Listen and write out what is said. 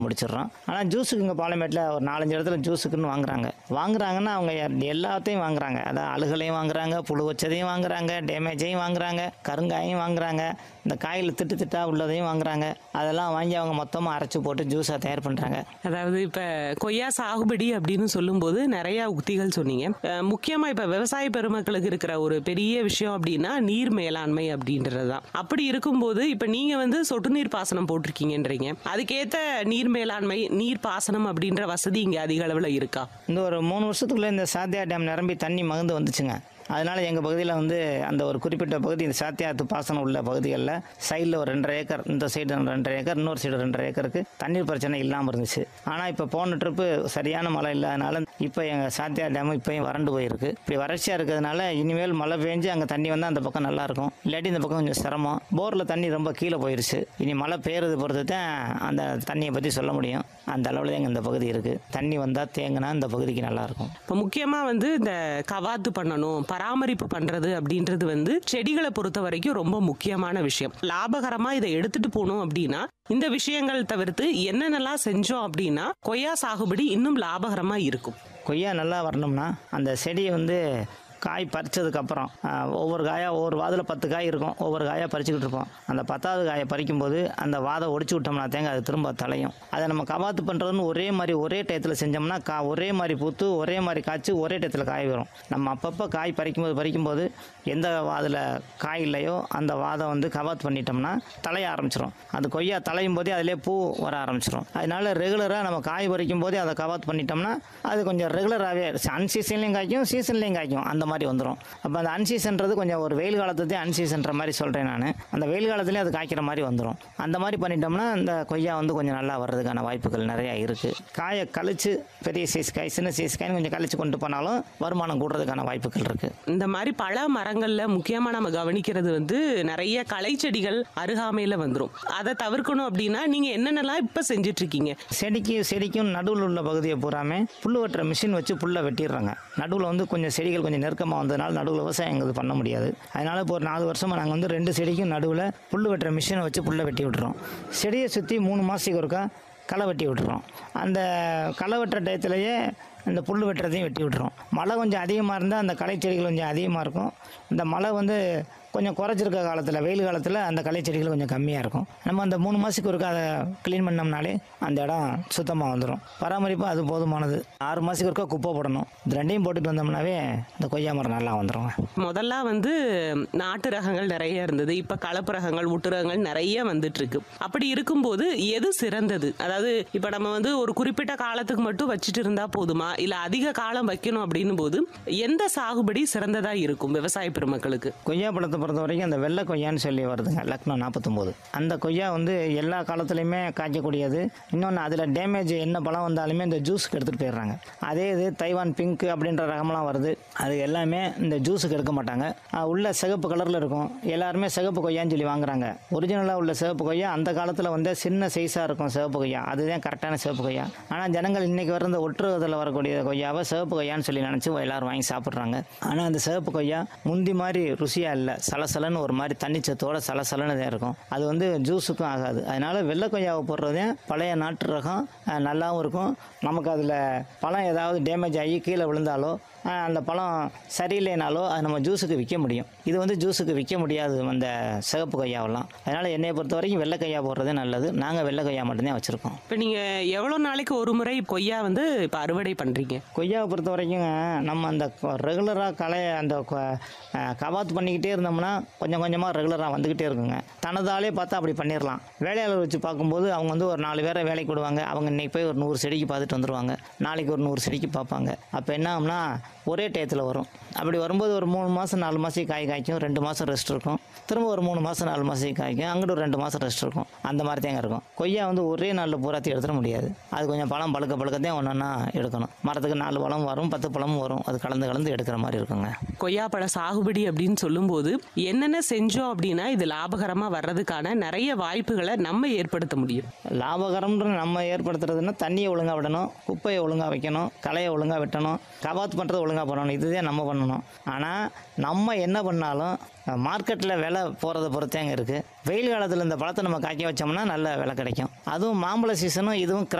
முடிச்சிடுறோம் ஆனால் ஜூஸுக்கு இங்கே பாலமேட்டில் ஒரு நாலஞ்சு இடத்துல ஜூஸுக்குன்னு வாங்குறாங்க வாங்குறாங்கன்னா அவங்க எ- எல்லாத்தையும் வாங்குறாங்க அதான் அழுகலையும் வாங்குறாங்க புழு வச்சதையும் வாங்குறாங்க டேமேஜையும் வாங்குறாங்க கருங்காயும் வாங்குறாங்க இந்த காயில் திட்டு திட்டா உள்ளதையும் வாங்குறாங்க அதெல்லாம் வாங்கி அவங்க மொத்தமாக அரைச்சி போட்டு ஜூஸாக தயார் பண்ணுறாங்க அதாவது இப்ப கொய்யா சாகுபடி அப்படின்னு சொல்லும்போது நிறைய உக்திகள் சொன்னீங்க அஹ் முக்கியமா இப்ப விவசாய பெருமக்களுக்கு இருக்கிற ஒரு பெரிய விஷயம் அப்படின்னா நீர் மேலாண்மை அப்படின்றதுதான் அப்படி இருக்கும்போது இப்ப நீங்க வந்து சொட்டு நீர் பாசனம் போட்டிருக்கீங்கன்றீங்க அதுக்கேத்த நீர் மேலாண்மை நீர் பாசனம் அப்படின்ற வசதி இங்க அதிக அளவுல இருக்கா இந்த ஒரு மூணு வருஷத்துக்குள்ளே இந்த சாத்தியா டேம் நிரம்பி தண்ணி மகுந்து வந்துச்சுங்க அதனால எங்கள் பகுதியில் வந்து அந்த ஒரு குறிப்பிட்ட பகுதி இந்த சாத்தியாத்து பாசனம் உள்ள பகுதிகளில் சைடில் ஒரு ரெண்டரை ஏக்கர் இந்த சைடு ரெண்டரை ஏக்கர் இன்னொரு சைடு ரெண்டரை ஏக்கருக்கு தண்ணீர் பிரச்சனை இல்லாமல் இருந்துச்சு ஆனால் இப்போ போன ட்ரிப்பு சரியான மழை இல்லாதனால இப்போ எங்கள் சாத்தியா டேம் இப்போயும் வறண்டு போயிருக்கு இப்படி வறட்சியாக இருக்கிறதுனால இனிமேல் மழை பெஞ்சு அங்கே தண்ணி வந்தால் அந்த பக்கம் நல்லா இருக்கும் இல்லாட்டி இந்த பக்கம் கொஞ்சம் சிரமம் போரில் தண்ணி ரொம்ப கீழே போயிருச்சு இனி மழை பெய்யறது பொறுத்து தான் அந்த தண்ணியை பற்றி சொல்ல முடியும் அந்த அளவில் தான் இந்த பகுதி இருக்குது தண்ணி வந்தால் தேங்கினா இந்த பகுதிக்கு நல்லாயிருக்கும் இப்போ முக்கியமா வந்து இந்த கவாத்து பண்ணணும் பராமரிப்பு பண்றது அப்படின்றது வந்து செடிகளை பொறுத்த வரைக்கும் ரொம்ப முக்கியமான விஷயம் லாபகரமா இதை எடுத்துட்டு போகணும் அப்படின்னா இந்த விஷயங்கள் தவிர்த்து என்னென்னலாம் செஞ்சோம் அப்படின்னா கொய்யா சாகுபடி இன்னும் லாபகரமா இருக்கும் கொய்யா நல்லா வரணும்னா அந்த செடியை வந்து காய் பறிச்சதுக்கப்புறம் ஒவ்வொரு காயாக ஒவ்வொரு வாதில் பத்து காய் இருக்கும் ஒவ்வொரு காயாக பறிச்சுக்கிட்டு இருப்போம் அந்த பத்தாவது காயை பறிக்கும்போது அந்த வாதை ஒடிச்சு விட்டோம்னா தேங்க அது திரும்ப தலையும் அதை நம்ம கவாத்து பண்ணுறதுன்னு ஒரே மாதிரி ஒரே டயத்தில் செஞ்சோம்னா கா ஒரே மாதிரி பூத்து ஒரே மாதிரி காய்ச்சி ஒரே டயத்தில் காய் வரும் நம்ம அப்பப்போ காய் பறிக்கும்போது பறிக்கும்போது எந்த வாதில் காய் இல்லையோ அந்த வாதம் வந்து கவாத்து பண்ணிட்டோம்னா தலைய ஆரம்பிச்சிடும் அது கொய்யா தலையும் போதே அதிலே பூ வர ஆரம்பிச்சிடும் அதனால ரெகுலராக நம்ம காய் பறிக்கும் போதே அதை கவாத்து பண்ணிட்டோம்னா அது கொஞ்சம் ரெகுலராகவே அன்சீசன்லேயும் காய்க்கும் சீசன்லேயும் காய்க்கும் அந்த மாதிரி வந்துடும் அப்போ அந்த அன்சீசன்றது கொஞ்சம் ஒரு வெயில் காலத்துலேயே அன்சீசன்ற மாதிரி சொல்கிறேன் நான் அந்த வெயில் காலத்துலேயே அது காய்க்கிற மாதிரி வந்துடும் அந்த மாதிரி பண்ணிட்டோம்னா இந்த கொய்யா வந்து கொஞ்சம் நல்லா வர்றதுக்கான வாய்ப்புகள் நிறையா இருக்குது காயை கழிச்சு பெரிய சைஸ் காய் சின்ன சைஸ் காய் கொஞ்சம் கழிச்சு கொண்டு போனாலும் வருமானம் கூடுறதுக்கான வாய்ப்புகள் இருக்குது இந்த மாதிரி பல மரங்கள்ல முக்கியமா நம்ம கவனிக்கிறது வந்து நிறைய களை செடிகள் அருகாமையில வந்துரும் அதை தவிர்க்கணும் அப்படின்னா நீங்க என்னென்னலாம் இப்ப செஞ்சுட்டு இருக்கீங்க செடிக்கு செடிக்கும் நடுவில் உள்ள பகுதியை பூராமே புல் வெட்டுற மிஷின் வச்சு புல்லை வெட்டிடுறாங்க நடுவில் வந்து கொஞ்சம் செடிகள் கொஞ்சம் நெருக்கமாக வந்ததுனால நடுவில் விவசாயம் எங்களுக்கு பண்ண முடியாது அதனால் இப்போ ஒரு நாலு வருஷமாக நாங்கள் வந்து ரெண்டு செடிக்கும் நடுவில் புல் வெட்டுற மிஷினை வச்சு புல்லை வெட்டி விட்டுறோம் செடியை சுற்றி மூணு மாதத்துக்கு ஒருக்கா களை வெட்டி விட்டுறோம் அந்த களை வெட்டுற டயத்துலையே அந்த புல் வெட்டுறதையும் வெட்டி விட்டுறோம் மழை கொஞ்சம் அதிகமாக இருந்தால் அந்த களை செடிகள் கொஞ்சம் அதிகமாக இருக்கும் இந்த மழை வந்து கொஞ்சம் குறைச்சிருக்க காலத்தில் வெயில் காலத்தில் அந்த களை செடிகள் கொஞ்சம் கம்மியாக இருக்கும் நம்ம அந்த மூணு மாதத்துக்கு ஒருக்கா அதை க்ளீன் பண்ணோம்னாலே அந்த இடம் சுத்தமாக வந்துடும் பராமரிப்பு அது போதுமானது ஆறு மாதத்துக்கு ஒருக்கா குப்பை போடணும் இது ரெண்டையும் போட்டுட்டு வந்தோம்னாவே இந்த கொய்யா மரம் நல்லா வந்துடும் முதல்ல வந்து நாட்டு ரகங்கள் நிறைய இருந்தது இப்ப கலப்பு ரகங்கள் ஒட்டு ரகங்கள் நிறைய வந்துட்டு இருக்கு அப்படி இருக்கும்போது எது சிறந்தது அதாவது இப்ப நம்ம வந்து ஒரு குறிப்பிட்ட காலத்துக்கு மட்டும் வச்சுட்டு இருந்தா போதுமா இல்ல அதிக காலம் வைக்கணும் அப்படின்னும் போது எந்த சாகுபடி சிறந்ததா இருக்கும் விவசாய பெருமக்களுக்கு கொய்யா பழத்தை பொறுத்த வரைக்கும் அந்த வெள்ளை கொய்யான்னு சொல்லி வருதுங்க லக்னோ நாற்பத்தொம்போது அந்த கொய்யா வந்து எல்லா காலத்துலையுமே காய்க்கக்கூடியது இன்னொன்று அதில் டேமேஜ் என்ன பழம் வந்தாலுமே இந்த ஜூஸுக்கு எடுத்துகிட்டு போயிடுறாங்க அதே இது தைவான் பிங்க் அப்படின்ற ரகம்லாம் வருது அது எல்லாமே இந்த ஜூஸுக்கு எடுக்க மாட்டாங்க ஆஹ் உள்ள சிகப்பு கலரில் இருக்கும் எல்லாருமே சிகப்பு கொய்யான்னு சொல்லி வாங்குறாங்க ஒரிஜினலாக உள்ள சிவப்பு கொய்யா அந்த காலத்தில் வந்து சின்ன சைஸாக இருக்கும் சிவப்பு கொய்யா அதுதான் கரெக்டான சிவப்பு கொய்யா ஆனால் ஜனங்கள் இன்னைக்கு வர இந்த ஒட்டுறதில் வரக்கூடிய கொய்யாவை சிவப்பு கொய்யான்னு சொல்லி நினச்சி எல்லாரும் வாங்கி சாப்பிட்றாங்க ஆனால் அந்த சிவப்பு கொய்யா முந்தி மாதிரி ருசியாக இல்லை சலசலன்னு ஒரு மாதிரி தண்ணிச்சத்தோட சலசலன்னு தான் இருக்கும் அது வந்து ஜூஸுக்கும் ஆகாது அதனால வெள்ளை கொய்யாவை போடுறதே பழைய நாட்டு ரகம் அஹ், நல்லாவும் இருக்கும் நமக்கு அதில் பழம் ஏதாவது டேமேஜ் ஆகி கீழே விழுந்தாலோ அஹ், அந்த பழம் சரியில்லைனாலோ அது நம்ம ஜூஸுக்கு விற்க முடியும் இது வந்து ஜூஸுக்கு விற்க முடியாது அந்த சிவப்பு கொய்யாவெல்லாம் அதனால் என்னையை பொறுத்த வரைக்கும் வெள்ளை கொய்யா போடுறதே நல்லது நாங்கள் வெள்ளை கொய்யா மட்டும்தான் வச்சுருக்கோம் இப்ப நீங்க எவ்வளவு நாளைக்கு ஒரு முறை கொய்யா வந்து இப்ப அறுவடை பண்றீங்க கொய்யாவை பொறுத்த வரைக்கும் நம்ம அந்த ரெகுலராக களைய அந்த கொ- அஹ் கவாத்து பண்ணிக்கிட்டே இருந்தோம்னா கொஞ்சம் கொஞ்சமாக ரெகுலராக வந்துக்கிட்டே இருக்குங்க தனதாலே பார்த்தா அப்படி பண்ணிடலாம் வேலையாளர் வச்சு பார்க்கும்போது அவங்க வந்து ஒரு நாலு பேரை வேலைக்கு விடுவாங்க அவங்க இன்னைக்கு போய் ஒரு நூறு செடிக்கு பார்த்துட்டு வந்துடுவாங்க நாளைக்கு ஒரு நூறு செடிக்கு பார்ப்பாங்க அப்போ என்ன ஆகும்னா ஒரே டயத்தில் வரும் அப்படி வரும்போது ஒரு மூணு மாதம் நாலு மாதம் காய் காய்க்கும் ரெண்டு மாதம் ரெஸ்ட் இருக்கும் திரும்ப ஒரு மூணு மாதம் நாலு மாதம் காய்க்கும் அங்கிட்டு ஒரு ரெண்டு மாதம் ரெஸ்ட் இருக்கும் அந்த மாதிரி தேங்க இருக்கும் கொய்யா வந்து ஒரே நாளில் பூராத்தி எடுத்துட முடியாது அது கொஞ்சம் பழம் பழுக்க பழுக்கத்தையும் ஒன்றா எடுக்கணும் மரத்துக்கு நாலு பழம் வரும் பத்து பழமும் வரும் அது கலந்து கலந்து எடுக்கிற மாதிரி இருக்குங்க கொய்யாப்பழ சாகுபடி அப்படின்னு சொல்லும்போது என்னென்ன செஞ்சோம் அப்படின்னா இது லாபகரமா வர்றதுக்கான நிறைய வாய்ப்புகளை நம்ம ஏற்படுத்த முடியும் லாபகரம்ன்ற நம்ம ஏற்படுத்துறதுன்னா தண்ணியை ஒழுங்காக விடணும் குப்பையை ஒழுங்காக வைக்கணும் களையை ஒழுங்காக வெட்டணும் கபாத் பண்ணுறது ஒழுங்காக பண்ணணும் இதுதான் நம்ம பண்ணணும் ஆனால் நம்ம என்ன பண்ணாலும் மார்க்கெட்டில் விலை போகிறத பொறுத்தேங்க இருக்குது வெயில் காலத்தில் இந்த பழத்தை நம்ம காய்க்க வச்சோம்னா நல்ல விலை கிடைக்கும் அதுவும் மாம்பழ சீசனும் இதுவும்